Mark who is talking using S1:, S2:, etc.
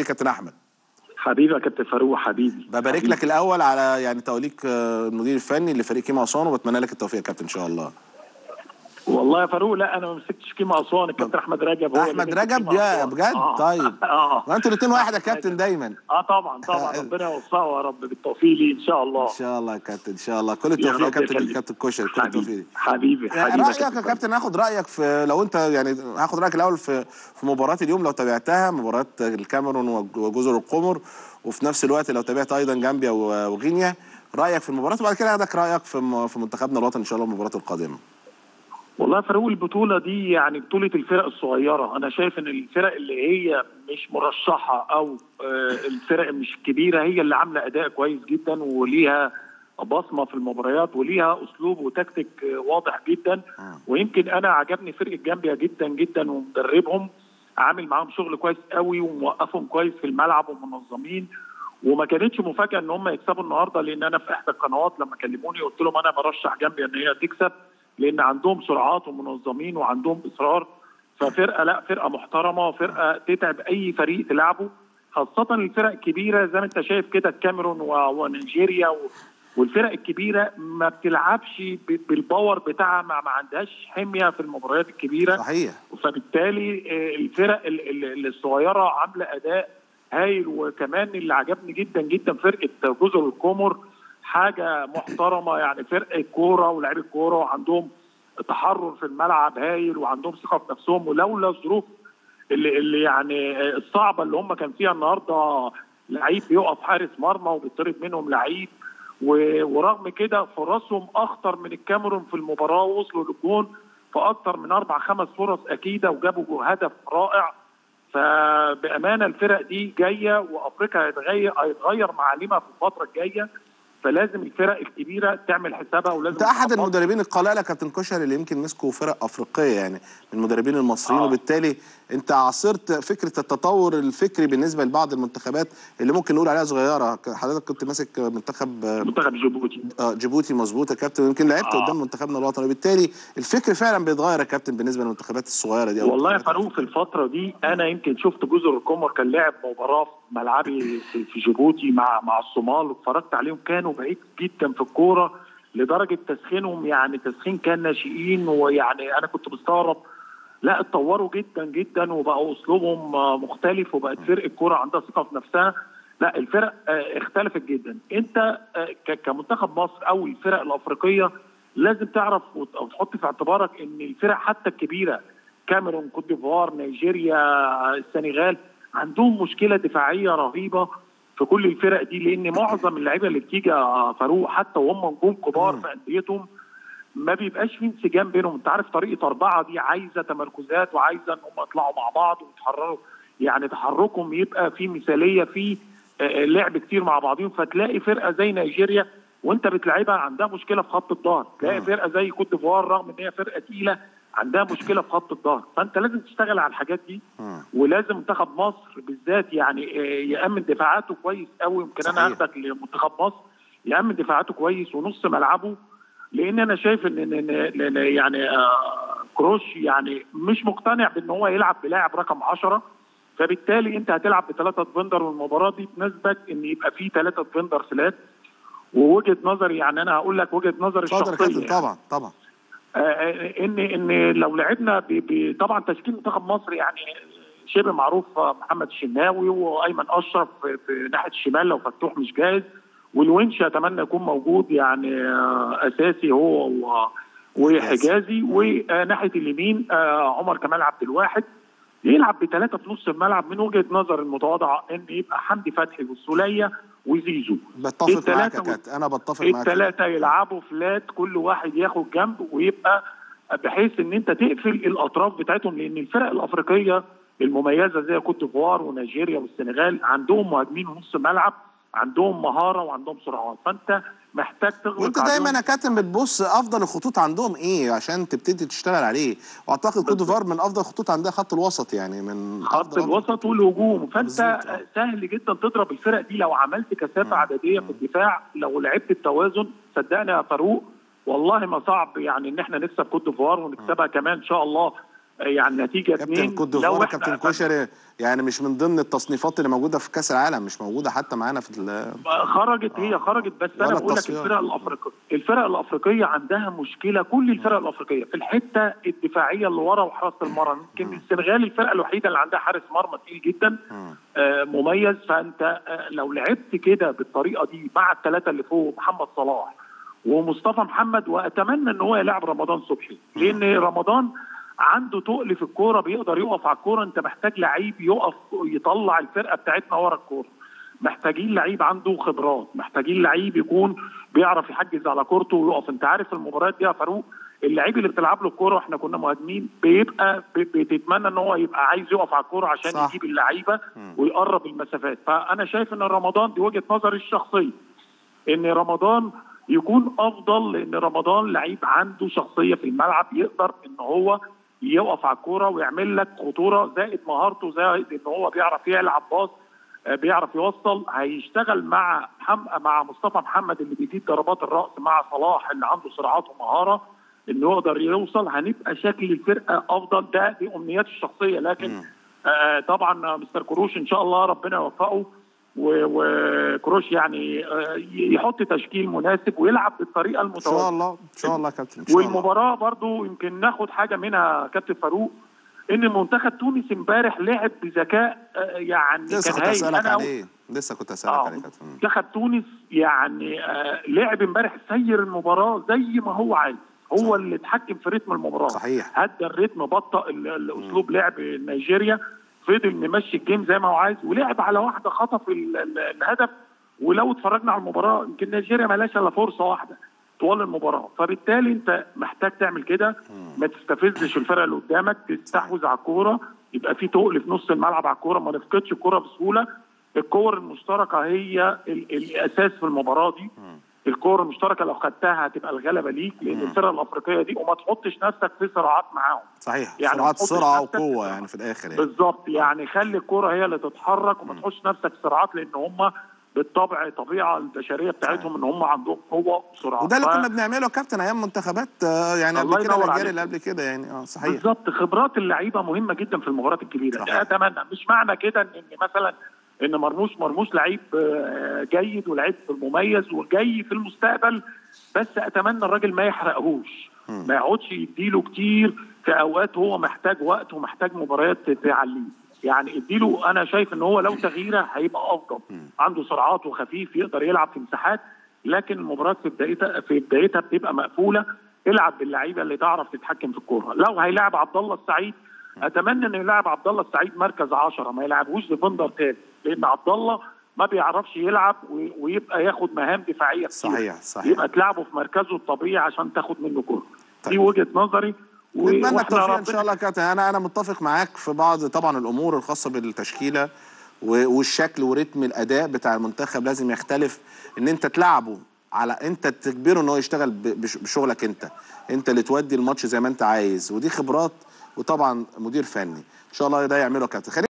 S1: بالتوفيق كابتن احمد
S2: حبيبي يا كابتن فاروق حبيبي
S1: ببارك
S2: حبيبي.
S1: لك الاول على يعني توليك آه، المدير الفني لفريق كيما اسوان وبتمنى لك التوفيق يا كابتن ان شاء الله
S2: والله يا فاروق لا انا ما مسكتش كيما اسوان الكابتن احمد رجب هو اللي
S1: احمد
S2: مسك
S1: رجب
S2: كيما
S1: يا
S2: أسوان.
S1: بجد
S2: آه.
S1: طيب
S2: اه
S1: ما انتوا الاثنين واحد يا كابتن دايما
S2: اه طبعا طبعا ربنا يوفقه يا رب بالتوفيق ليه ان شاء الله
S1: ان شاء الله يا كابتن ان شاء الله كل
S2: يا
S1: التوفيق يا
S2: رب
S1: كابتن
S2: يخليك.
S1: كابتن كشري كل التوفيق
S2: حبيبي حبيبي
S1: يعني
S2: حبيبي
S1: رايك يا كابتن هاخد رايك في لو انت يعني هاخد رايك الاول في في مباراه اليوم لو تابعتها مباراه الكاميرون وجزر القمر وفي نفس الوقت لو تابعت ايضا جامبيا و- وغينيا رايك في المباراه وبعد كده هاخدك رايك في م- في منتخبنا الوطني ان شاء الله المباراه القادمه
S2: والله يا فاروق البطولة دي يعني بطولة الفرق الصغيرة، أنا شايف إن الفرق اللي هي مش مرشحة أو آه، الفرق مش كبيرة هي اللي عاملة أداء كويس جدا وليها بصمة في المباريات وليها أسلوب وتكتيك آه، واضح جدا ويمكن أنا عجبني فرقة جامبيا جدا جدا ومدربهم عامل معاهم شغل كويس قوي وموقفهم كويس في الملعب ومنظمين وما كانتش مفاجاه ان هم يكسبوا النهارده لان انا في احدى القنوات لما كلموني قلت لهم انا برشح جنبي ان هي تكسب لان عندهم سرعات ومنظمين وعندهم اصرار ففرقه لا فرقه محترمه فرقه تتعب اي فريق تلعبه خاصه الفرق الكبيره زي ما انت شايف كده الكاميرون و- ونيجيريا و- والفرق الكبيره ما بتلعبش ب- بالباور بتاعها ما, ما عندهاش حميه في المباريات الكبيره
S1: صحيح
S2: فبالتالي آه، الفرق ال- ال- الصغيره عامله اداء هايل وكمان اللي عجبني جدا جدا فرقه جزر القمر حاجه محترمه يعني فرقه كوره ولاعيبه كوره وعندهم تحرر في الملعب هايل وعندهم ثقه في نفسهم ولولا الظروف اللي, اللي يعني آه، الصعبه اللي هم كان فيها النهارده لعيب بيقف حارس مرمى وبيطرد منهم لعيب و- ورغم كده فرصهم اخطر من الكاميرون في المباراه وصلوا للجون في اكتر من اربع خمس فرص اكيده وجابوا هدف رائع فبامانه الفرق دي جايه وافريقيا هيتغير هيتغير معالمها في الفتره الجايه فلازم الفرق الكبيره تعمل حسابها ولازم
S1: انت احد
S2: تخطط.
S1: المدربين القلائل يا كابتن كشري اللي يمكن مسكوا فرق افريقيه يعني من المدربين المصريين
S2: آه.
S1: وبالتالي انت عاصرت فكره التطور الفكري بالنسبه لبعض المنتخبات اللي ممكن نقول عليها صغيره حضرتك كنت ماسك منتخب آه،
S2: منتخب جيبوتي
S1: آه، جيبوتي مظبوط يا كابتن ويمكن لعبت
S2: آه.
S1: قدام منتخبنا الوطني وبالتالي الفكر فعلا بيتغير يا كابتن بالنسبه للمنتخبات الصغيره دي أو
S2: والله يا
S1: المنتخبات
S2: فاروق في الفترة دي أنا يمكن شفت جزر القمر كان لعب مباراة في ملعبي في في جيبوتي مع مع الصومال واتفرجت عليهم كانوا بعيد جدا في الكورة لدرجة تسخينهم يعني تسخين كان ناشئين ويعني أنا كنت مستغرب لا اتطوروا جدا جدا وبقوا أسلوبهم آه، مختلف وبقت فرقة كورة عندها ثقة في نفسها لا الفرق آه، اختلفت جدا انت آه، ك- كمنتخب مصر او الفرق الافريقيه لازم تعرف وت- او تحط في اعتبارك ان الفرق حتى الكبيره كاميرون كوت ديفوار نيجيريا السنغال عندهم مشكله دفاعيه رهيبه في كل الفرق دي لان معظم اللعيبه اللي بتيجي يا فاروق حتى وهم نجوم كبار في انديتهم ما بيبقاش في انسجام بينهم انت عارف طريقه اربعه دي عايزه تمركزات وعايزه ان هم يطلعوا مع بعض ويتحرروا يعني تحركهم يبقى في مثاليه في آه، لعب كتير مع بعضهم فتلاقي فرقه زي نيجيريا وانت بتلعبها عندها مشكله في خط الظهر تلاقي فرقه زي كوت ديفوار رغم ان هي فرقه تقيله عندها مشكله في خط الظهر فانت لازم تشتغل على الحاجات دي ولازم منتخب مصر بالذات يعني آه، يامن دفاعاته كويس قوي يمكن انا
S1: صحيح.
S2: هاخدك لمنتخب مصر يامن دفاعاته كويس ونص ملعبه لان انا شايف ان إن- إن- إن يعني آه، كروش يعني مش مقتنع بان هو يلعب بلاعب رقم 10 فبالتالي انت هتلعب بثلاثه ديفندر والمباراه دي تناسبك ان يبقى في ثلاثه ديفندر فلات ووجهه نظري يعني انا هقول لك وجهه نظري
S1: اتفضل يا
S2: الشخصيه
S1: كابتن
S2: يعني.
S1: طبعا طبعا
S2: آه، ان ان لو لعبنا ب- ب- طبعا تشكيل منتخب مصر يعني شبه معروف آه، محمد الشناوي وايمن اشرف في في ناحيه الشمال لو فتوح مش جاهز والونش اتمنى يكون موجود يعني آه، اساسي هو و- وحجازي وناحيه اليمين آه، عمر كمال عبد الواحد يلعب بثلاثه في نص الملعب من وجهه نظر المتواضعه ان يبقى حمدي فتحي والسوليه وزيزو
S1: بتفق معاك يا
S2: التلاتة
S1: كابتن انا بتفق معاك
S2: الثلاثه يلعبوا فلات كل واحد ياخد جنب ويبقى بحيث ان انت تقفل الاطراف بتاعتهم لان الفرق الافريقيه المميزه زي كوت ديفوار ونيجيريا والسنغال عندهم مهاجمين ونص ملعب عندهم مهاره وعندهم سرعات فانت محتاج تغلق
S1: وانت
S2: عليهم.
S1: دايما يا كابتن بتبص افضل الخطوط عندهم ايه عشان تبتدي تشتغل عليه واعتقد كوت ديفوار من افضل الخطوط عندها خط الوسط يعني من
S2: خط
S1: أفضل-
S2: الوسط والهجوم فانت
S1: بالظبط، آه.
S2: سهل جدا تضرب الفرق دي لو عملت كثافه عدديه في الدفاع لو لعبت التوازن صدقني يا فاروق والله ما صعب يعني ان احنا نكسب كوت ديفوار ونكسبها كمان ان شاء الله يعني نتيجه
S1: كابتن
S2: اتنين
S1: كوت
S2: لو
S1: ديفوار
S2: احنا
S1: كابتن كوشري يعني مش من ضمن التصنيفات اللي موجوده في كاس العالم مش موجوده حتى معانا في ال-
S2: خرجت هي خرجت بس انا
S1: ولا
S2: بقول لك
S1: التصفيات.
S2: الفرق الافريقيه الفرق الافريقيه عندها مشكله كل الفرق الافريقيه في الحته الدفاعيه اللي ورا وحراسه المرمى يمكن السنغال الفرقه الوحيده اللي عندها حارس مرمى تقيل جدا آه مميز فانت آه لو لعبت كده بالطريقه دي مع الثلاثه اللي فوق محمد صلاح ومصطفى محمد واتمنى ان هو يلعب رمضان صبحي لان رمضان عنده تقل في الكوره بيقدر يقف على الكوره انت محتاج لعيب يقف يطلع الفرقه بتاعتنا ورا الكوره محتاجين لعيب عنده خبرات محتاجين لعيب يكون بيعرف يحجز على كورته ويقف انت عارف المباريات دي يا فاروق اللعيب اللي بتلعب له الكوره واحنا كنا مهاجمين بيبقى ب- بتتمنى ان هو يبقى عايز يقف على الكوره عشان
S1: صح.
S2: يجيب اللعيبه ويقرب المسافات فانا شايف ان رمضان دي وجهه نظري الشخصيه ان رمضان يكون افضل لان رمضان لعيب عنده شخصيه في الملعب يقدر ان هو يقف على الكوره ويعمل لك خطوره زائد مهارته زائد ان هو بيعرف يلعب باص آه، بيعرف يوصل هيشتغل مع محمد مع مصطفى محمد اللي بيديك ضربات الراس مع صلاح اللي عنده سرعات ومهاره انه يقدر يوصل هنبقى شكل الفرقه افضل ده دي امنياتي الشخصيه لكن آه طبعا مستر كروش ان شاء الله ربنا يوفقه و- وكروش يعني آه يحط تشكيل مناسب ويلعب بالطريقه
S1: ان شاء
S2: المتوازنه
S1: الله ان شاء الله يا كابتن ان شاء الله
S2: والمباراه برضو يمكن ناخد حاجه منها كابتن فاروق ان منتخب تونس امبارح لعب بذكاء آه، يعني
S1: لسه
S2: كان
S1: كنت
S2: هايل.
S1: اسالك
S2: أنا
S1: عليه لسه كنت اسالك
S2: آه،
S1: عليه يا كابتن
S2: منتخب تونس يعني آه لعب امبارح سير المباراه زي ما هو عايز هو اللي اتحكم في رتم المباراه
S1: صحيح.
S2: هدى الريتم بطأ ال- الاسلوب لعب نيجيريا فضل ممشي الجيم زي ما هو عايز ولعب على واحده خطف ال- ال- الهدف ولو اتفرجنا على المباراه يمكن نيجيريا ما لهاش الا فرصه واحده طوال المباراه فبالتالي انت محتاج تعمل كده ما تستفزش الفرقه اللي قدامك تستحوذ على الكوره يبقى في تقل في نص الملعب على الكوره ما نفقدش الكوره بسهوله الكور المشتركه هي ال- الاساس في المباراه دي الكور المشتركه لو خدتها هتبقى الغلبه ليك لان الفرقه الافريقيه دي وما تحطش نفسك في صراعات معاهم
S1: صحيح
S2: يعني
S1: سرعات
S2: ما تحطش
S1: سرعه
S2: نفسك-
S1: وقوه يعني في الاخر يعني
S2: بالظبط يعني خلي الكرة هي اللي تتحرك وما تحطش نفسك في صراعات لان هم بالطبع الطبيعه البشريه بتاعتهم ان هم عندهم قوه وسرعه
S1: وده اللي
S2: ف-
S1: كنا بنعمله يا كابتن ايام منتخبات آه، يعني
S2: الله
S1: قبل كده
S2: ينور
S1: الاجيال
S2: عليك.
S1: اللي قبل كده يعني اه صحيح
S2: بالظبط خبرات اللعيبه مهمه جدا في المباريات الكبيره
S1: صحيح.
S2: اتمنى مش معنى كده ان إن مثلا ان مرموش مرموش لعيب آه، جيد ولعيب مميز وجاي في المستقبل بس اتمنى الراجل ما يحرقهوش ما يقعدش يديله كتير في اوقات هو محتاج وقت ومحتاج مباريات تعليه يعني اديله انا شايف ان هو لو تغييره هيبقى افضل عنده سرعات وخفيف يقدر يلعب في مساحات لكن المباريات في بدايتها في بدايتها بتبقى مقفوله العب باللعيبه اللي تعرف تتحكم في الكوره لو هيلاعب عبد الله السعيد اتمنى انه يلعب عبد الله السعيد مركز 10 ما يلعبوش ديفندر تاني لان عبد الله ما بيعرفش يلعب و- ويبقى ياخد مهام دفاعيه كتير.
S1: صحيح، صحيح.
S2: يبقى تلعبه في مركزه الطبيعي عشان تاخد منه كوره
S1: طيب.
S2: دي وجهه نظري و-
S1: نتمنى
S2: وإحنا
S1: التوفيق ان
S2: ربنا-
S1: شاء الله يا كابتن انا انا متفق معاك في بعض طبعا الامور الخاصه بالتشكيله و- والشكل ورتم الاداء بتاع المنتخب لازم يختلف ان انت تلعبه على انت تجبره ان هو يشتغل ب- بش- بشغلك انت انت اللي تودي الماتش زي ما انت عايز ودي خبرات وطبعا مدير فني ان شاء الله ده يعمله يا كابتن خلينا